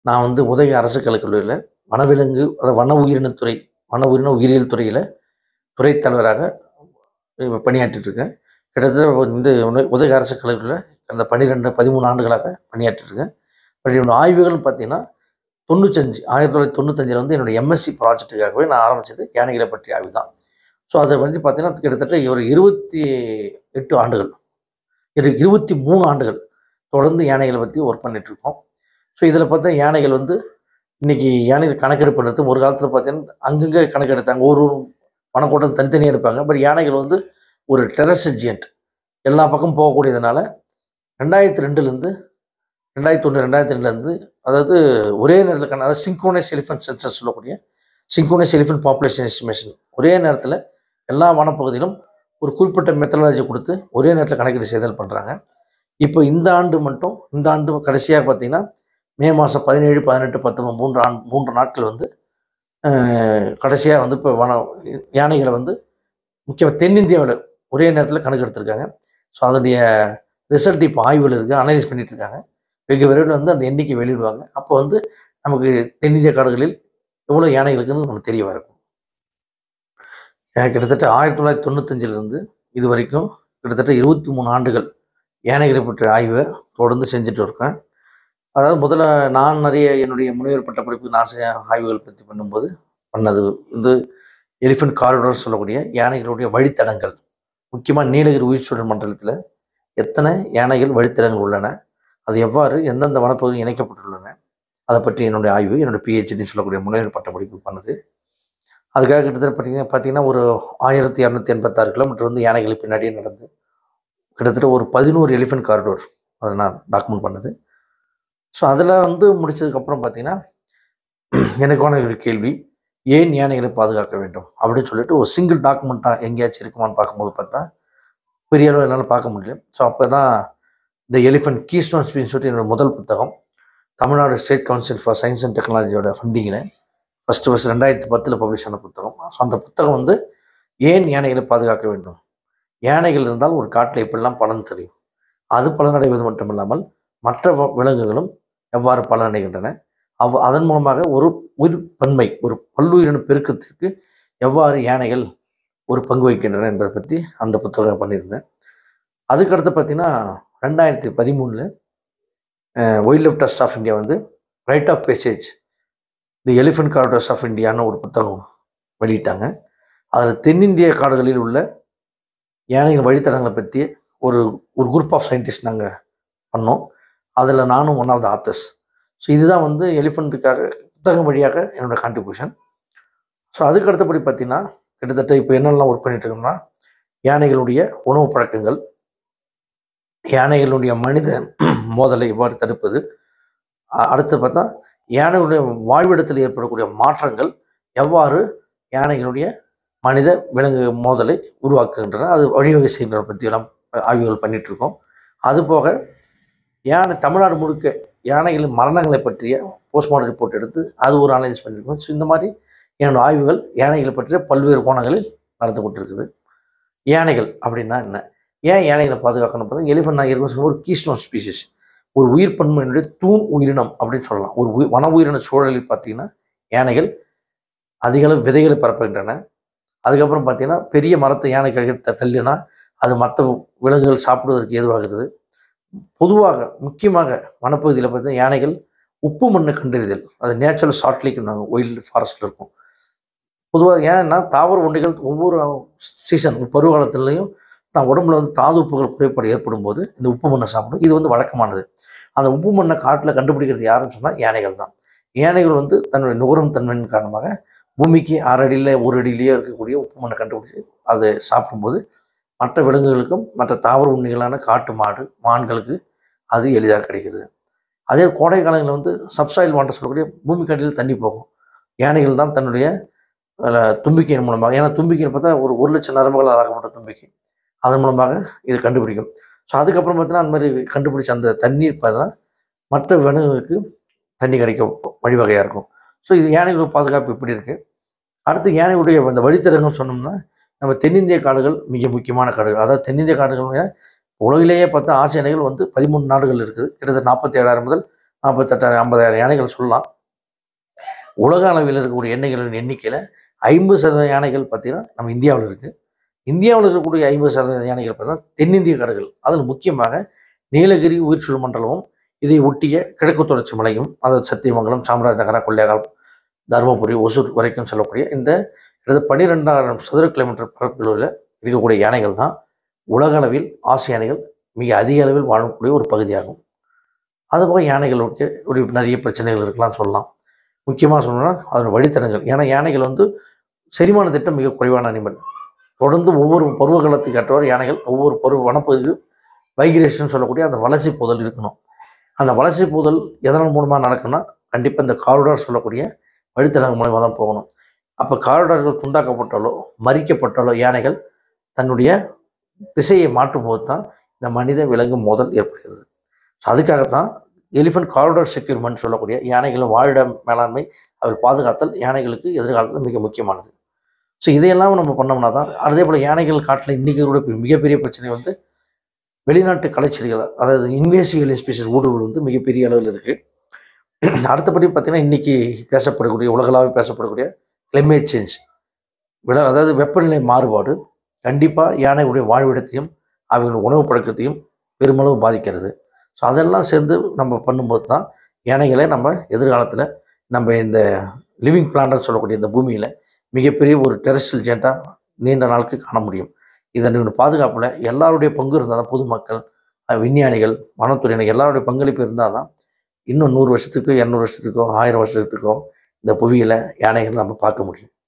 நான் வந்து உதகை அரசு கலைக்கல்லூரியில் வனவிலங்கு அதாவது வன உயிரினத்துறை வன உயிரின உயிரியல் துறையில் துறைத் தலைவராக இப்ப பணியாற்றிட்டு இருக்கேன் கிட்டத்தட்ட வந்து உத- உதகை அரசு கல்லூரியில் கடந்த பன்னிரெண்டு பதிமூணு ஆண்டுகளாக பணியாற்றிட்டு இருக்கேன் பட் என்னோட ஆய்வுகள் பார்த்தீங்கன்னா தொண்ணூத்தஞ்சு ஆயிரத்தி தொள்ளாயிரத்தி தொண்ணூத்தஞ்சில் வந்து என்னோட எம்எஸ்சி ப்ராஜெக்ட்டுக்காகவே நான் ஆரம்பித்தது யானைகளை பற்றிய ஆய்வு தான் ஸோ அதை வந்து பார்த்தீங்கன்னா கிட்டத்தட்ட ஒரு இருபத்தி எட்டு ஆண்டுகள் இரு இருபத்தி மூணு ஆண்டுகள் தொடர்ந்து யானைகளை பற்றி ஒர்க் பண்ணிட்டு இருக்கோம் ஸோ இதில் பார்த்தா யானைகள் வந்து இன்னைக்கு யானைகள் கணக்கெடுப்புன்றது ஒரு காலத்தில் பார்த்தீங்கன்னா அங்கங்கே கணக்கெடுத்தாங்க ஒரு ஒரு வனக்கூட்டம் தனித்தனியாக எடுப்பாங்க பட் யானைகள் வந்து ஒரு டெரஸ்ஜியன்ட் எல்லா பக்கம் போகக்கூடியதுனால ரெண்டாயிரத்தி ரெண்டுலேருந்து ரெண்டாயிரத்தி ஒன்று ரெண்டாயிரத்தி ரெண்டுலேருந்து அதாவது ஒரே நேரத்தில் கண அதாவது சிங்க்ரோனைஸ் எலிஃபென்ட் சென்சஸ் சொல்லக்கூடிய சிங்க்ரோனைஸ் எலிஃபென்ட் பாப்புலேஷன் எஸ்டிமேஷன் ஒரே நேரத்தில் எல்லா வனப்பகுதியிலும் ஒரு குறிப்பிட்ட மெத்தடாலஜி கொடுத்து ஒரே நேரத்தில் கணக்கீடு செய்தல் பண்ணுறாங்க இப்போ இந்த ஆண்டு மட்டும் இந்த ஆண்டு கடைசியாக பார்த்தீங்கன்னா மே மாதம் பதினேழு பதினெட்டு பத்தொன்பது மூன்று ஆண்டு மூன்று நாட்கள் வந்து கடைசியாக வந்து இப்போ வன யானைகளை வந்து முக்கியமாக தென்னிந்தியாவில் ஒரே நேரத்தில் கணக்கு எடுத்திருக்காங்க ஸோ அதனுடைய ரிசல்ட் இப்போ ஆய்வில் இருக்குது அனலைஸ் பண்ணிட்டு இருக்காங்க வெகு விரைவில் வந்து அந்த எண்ணிக்கை வெளியிடுவாங்க அப்போ வந்து நமக்கு தென்னிந்திய காடுகளில் எவ்வளோ யானைகள் இருக்குன்னு நமக்கு தெரிய வரும் எனக்கு கிட்டத்தட்ட ஆயிரத்தி தொள்ளாயிரத்தி தொண்ணூத்தஞ்சிலிருந்து இது வரைக்கும் கிட்டத்தட்ட இருபத்தி மூணு ஆண்டுகள் யானைகளை பற்றிய ஆய்வை தொடர்ந்து செஞ்சுட்டு இருக்கேன் அதாவது முதல்ல நான் நிறைய என்னுடைய முனைவர் பட்ட படிப்பு நான் செஞ்ச ஆய்வுகள் பற்றி பண்ணும்போது பண்ணது வந்து எலிஃபென்ட் காரிடோர் சொல்லக்கூடிய யானைகளுடைய வழித்தடங்கள் முக்கியமாக நீலகிரி உயிர்ச்சூழல் மண்டலத்தில் எத்தனை யானைகள் வழித்தடங்கள் உள்ளன அது எவ்வாறு எந்தெந்த வனப்பகுதியில் இணைக்கப்பட்டுள்ளன அதை பற்றி என்னுடைய ஆய்வு என்னுடைய பிஹெச்டின்னு சொல்லக்கூடிய முனைவர் பட்ட படிப்பு பண்ணது அதுக்காக கிட்டத்தட்ட பார்த்தீங்கன்னா பார்த்தீங்கன்னா ஒரு ஆயிரத்தி இரநூத்தி எண்பத்தாறு கிலோமீட்டர் வந்து யானைகள் பின்னாடியே நடந்து கிட்டத்தட்ட ஒரு பதினோரு எலிஃபென்ட் காரிடோர் அதை நான் டாக்குமெண்ட் பண்ணது ஸோ அதில் வந்து முடிச்சதுக்கப்புறம் பார்த்தீங்கன்னா எனக்கான ஒரு கேள்வி ஏன் யானைகளை பாதுகாக்க வேண்டும் அப்படின்னு சொல்லிட்டு ஒரு சிங்கிள் டாக்குமெண்ட்டாக எங்கேயாச்சும் இருக்குமான்னு பார்க்கும்போது பார்த்தா பெரிய அளவு என்னால் பார்க்க முடியல ஸோ அப்போ தான் இந்த எலிஃபென்ட் கீஸ்டோன் ஸ்பீன்னு சொல்லிட்டு என்னோட முதல் புத்தகம் Tamil Nadu state council for science and டெக்னாலஜியோட ஃபண்டிங்கில் ஃபஸ்ட்டு ஃபஸ்ட் ரெண்டாயிரத்தி பத்தில் பப்ளிஷ் ஆன புத்தகம் ஸோ அந்த புத்தகம் வந்து ஏன் யானைகளை பாதுகாக்க வேண்டும் யானைகள் இருந்தால் ஒரு காட்டில் எப்படிலாம் பலன் தெரியும் அது பலனடைவது மட்டுமில்லாமல் மற்ற வ- விலங்குகளும் எவ்வாறு பலனடைகின்றன அவ் அதன் மூலமாக ஒரு உயிர் பன்மை ஒரு பல்லுயிரின பெருக்கத்திற்கு எவ்வாறு யானைகள் ஒரு பங்கு வகிக்கின்றன என்பதை பற்றி அந்த புத்தகம் பண்ணியிருந்தேன் அதுக்கடுத்து பார்த்தீங்கன்னா ரெண்டாயிரத்தி பதிமூணில் wild life trust of India வந்து right of passage the elephant corridors of இந்தியான்னு ஒரு புத்தகம் வெளியிட்டாங்க அதில் தென்னிந்திய காடுகளில் உள்ள யானைகள் வழித்தடங்களை பற்றி ஒரு ஒரு குரூப் ஆஃப் சயின்டிஸ்ட் நாங்கள் பண்ணோம் அதில் நானும் one of the authors so இதுதான் வந்து எலிஃபெண்ட்டுக்காக புத்தகம் வழியாக என்னோட கான்ட்ரிபியூஷன் ஸோ அதுக்கு அடுத்தபடி பார்த்தீங்கன்னா கிட்டத்தட்ட இப்போ என்னெல்லாம் ஒர்க் பண்ணிட்டு இருக்கோம்னா யானைகளுடைய உணவு பழக்கங்கள் யானைகளுடைய மனித மோதலை எவ்வாறு தடுப்பது அ- அடுத்து பார்த்தா யானைகளுடைய வாழ்விடத்தில் ஏற்படக்கூடிய மாற்றங்கள் எவ்வாறு யானைகளுடைய மனித விலங்கு மோதலை உருவாக்குகின்றன அது வழிவகை செய்கின்றன பற்றியெல்லாம் ஆய்வுகள் பண்ணிட்டு இருக்கோம் அதுபோக யானை தமிழ்நாடு முழுக்க யானைகளின் மரணங்களை பற்றிய போஸ்ட்மார்ட்டம் ரிப்போர்ட் எடுத்து அது ஒரு அனலைஸ் பண்ணியிருக்கோம் ஸோ இந்த மாதிரி என்னோட ஆய்வுகள் யானைகளை பற்றிய பல்வேறு கோணங்களில் நடந்து கொண்டிருக்குது யானைகள் அப்படின்னா என்ன ஏன் யானைகளை பாதுகாக்கணும் பார்த்தா எலிஃபென்ட் நான் ஏற்கனவே சொன்ன ஒரு கீஸ்டோன் ஸ்பீசிஸ் ஒரு உயிர் பன்மையினுடைய தூண் உயிரினம் அப்படின்னு சொல்லலாம் ஒரு உயிர் வன உயிரின சூழலில் பார்த்தீங்கன்னா யானைகள் அதிக அளவு விதைகளை பரப்புகின்றன அதுக்கப்புறம் பார்த்தீங்கன்னா பெரிய மரத்தை யானை கழித்து தள்ளினா அது மற்ற விலங்குகள் சாப்பிடுவதற்கு ஏதுவாகிறது பொதுவாக முக்கியமாக வனப்பகுதியில் பார்த்தீங்கன்னா யானைகள் உப்பு மண்ணை கண்டறிதல் அது நேச்சுரல் ஷார்ட்லிக்கு நாங்கள் ஒயில்டு ஃபாரஸ்ட்டில் இருக்கும் பொதுவாக ஏன்னா தாவர உண்டைகள் ஒவ்வொரு சீசன் பருவகாலத்துலேயும் தான் உடம்புல வந்து தாது உப்புகள் குறைபாடு ஏற்படும் போது இந்த உப்பு மண்ணை சாப்பிடும் இது வந்து வழக்கமானது அந்த உப்பு மண்ணை காட்டில் கண்டுபிடிக்கிறது யாருன்னு சொன்னால் யானைகள் தான் யானைகள் வந்து தன்னுடைய நுகரும் தன்மையின் காரணமாக பூமிக்கு அரை அடியில் ஒரு அடியிலேயே இருக்கக்கூடிய உப்பு மண்ணை கண்டுபிடிச்சி அதை சாப்பிடும்போது மற்ற விலங்குகளுக்கும் மற்ற தாவர உண்ணிகளான காட்டு மாடு மான்களுக்கு அது எளிதாக கிடைக்கிறது அதே கோடை காலங்களில் வந்து சப்சாயில் வாட்டர் சொல்லக்கூடிய பூமிக்கு அடியில் தண்ணி போகும் யானைகள் தான் தன்னுடைய அஹ், தும்பிக்கையின் மூலமாக ஏன்னா தும்பிக்கைன்னு பார்த்தா ஒரு ஒரு லட்சம் நரம்புகள் ஆகப்பட்ட தும்பிக்கை அதன் மூலமாக இது கண்டுபிடிக்கும் ஸோ அதுக்கப்புறம் பார்த்தீங்கன்னா அந்த மாதிரி கண்டுபிடிச்ச அந்த தண்ணீர் பார்த்தா மற்ற விலங்குகளுக்கு தண்ணி கிடைக்க வழிவகையாக இருக்கும் ஸோ இது யானைகள் பாதுகாப்பு இப்படி இருக்குது அடுத்து யானையுடைய அந்த வழித்தடங்கள் சொன்னோம்னா நம்ம தென்னிந்திய காடுகள் மிக முக்கியமான காடுகள் அதாவது தென்னிந்திய காடுகள் உலகிலேயே பார்த்தா ஆசிய யானைகள் வந்து பதிமூணு நாடுகள் இருக்குது கிட்டத்தட்ட நாற்பத்தி ஏழாயிரம் முதல் நாற்பத்தெட்டாயிரம் ஐம்பதாயிரம் யானைகள் சொல்லலாம் உலக அளவில் இருக்கக்கூடிய எண்ணெய்களின் எண்ணிக்கையில் ஐம்பது சதவீத யானைகள் பார்த்தீங்கன்னா நம்ம இந்தியாவில் இருக்குது இந்தியாவில் இருக்கக்கூடிய ஐம்பது சதவீத யானைகள் பார்த்தீங்கன்னா தென்னிந்திய காடுகள் அதில் முக்கியமாக நீலகிரி உயிர்ச்சூழல் மண்டலமும் இதை ஒட்டிய கிழக்கு தொடர்ச்சி மலையும் அதாவது சத்தியமங்கலம் சாமராஜநகரம் கொள்ளையாகாலம் தருமபுரி ஒசூர் வரைக்கும் சொல்லக்கூடிய இந்த கிட்டத்தட்ட பன்னிரெண்டாயிரம் சதுர கிலோமீட்டர் பரப்பளவில் இருக்கக்கூடிய யானைகள் தான் உலக அளவில் ஆசிய யானைகள் மிக அதிக அளவில் வாழக்கூடிய ஒரு பகுதியாகும் அதுபோக யானைகளுக்கு ஒரு நிறைய பிரச்சனைகள் இருக்கலாம்னு சொல்லலாம் முக்கியமாக சொல்லணும்னா அதோட வழித்தடங்கள் ஏன்னா யானைகள் வந்து செரிமான திட்டம் மிக குறைவான அனிமல் தொடர்ந்து ஒவ்வொரு பருவகாலத்துக்கு ஏற்றவாறு யானைகள் ஒவ்வொரு பருவ வனப்பகுதிக்கு வைகிரேஷன் சொல்லக்கூடிய அந்த வளர்ச்சி போதல் இருக்கணும் அந்த வளர்ச்சி போதல் எதனால் மூலமாக நடக்கும்னா கண்டிப்பாக இந்த காரிடார் சொல்லக்கூடிய வழித்தடங்கள் மூலமாக தான் போகணும் அப்போ காரிடார்கள் துண்டாக்கப்பட்டாலோ மறிக்கப்பட்டாலோ யானைகள் தன்னுடைய திசையை மாற்றும் போது தான் இந்த மனித விலங்கு மோதல் ஏற்படுகிறது ஸோ அதுக்காகத்தான் எலிஃபென்ட் காரிடார் செக்யூர்மெண்ட் சொல்லக்கூடிய யானைகளின் வாழிட மேலாண்மை அவர் பாதுகாத்தல் யானைகளுக்கு எதிர்காலத்தில் மிக முக்கியமானது ஸோ இதையெல்லாம் நம்ம பண்ணோம்னா தான் அதே போல் யானைகள் காட்டில் இன்றைக்கி கூட இப்ப மிகப்பெரிய பிரச்சனை வந்து வெளிநாட்டு கலைச்செடிகள் அதாவது இன்வேசிவ் ஸ்பீசிஸ் ஊடுருவல் வந்து மிகப்பெரிய அளவில் இருக்குது அடுத்தபடி பார்த்திங்கன்னா இன்றைக்கி பேசப்படக்கூடிய உலகளாவில் பேசப்படக்கூடிய கிளைமேட் சேஞ்ச் விட அதாவது வெப்பநிலை மாறுபாடு கண்டிப்பாக யானைகளுடைய வாழ்விடத்தையும் அவங்களுடைய உணவு பழக்கத்தையும் பெருமளவு பாதிக்கிறது ஸோ அதெல்லாம் சேர்ந்து நம்ம பண்ணும்போது தான் யானைகளை நம்ம எதிர்காலத்தில் நம்ம இந்த லிவிங் பிளான்ட்னு சொல்லக்கூடிய இந்த பூமியில் மிகப்பெரிய ஒரு டெரஸ்ட்ரியல் ஜென்ட்டாக நீண்ட நாளுக்கு காண முடியும் இதனுடைய பாதுகாப்பில் எல்லாருடைய பங்கு இருந்தால் தான் பொதுமக்கள் அஹ் விஞ்ஞானிகள் வனத்துறையினர் எல்லாருடைய பங்களிப்பு இருந்தால் தான் இன்னும் நூறு வருஷத்துக்கோ இரநூறு வருஷத்துக்கோ ஆயிரம் வருஷத்துக்கோ இந்த புவியில் யானைகள் நம்ம பார்க்க முடியும்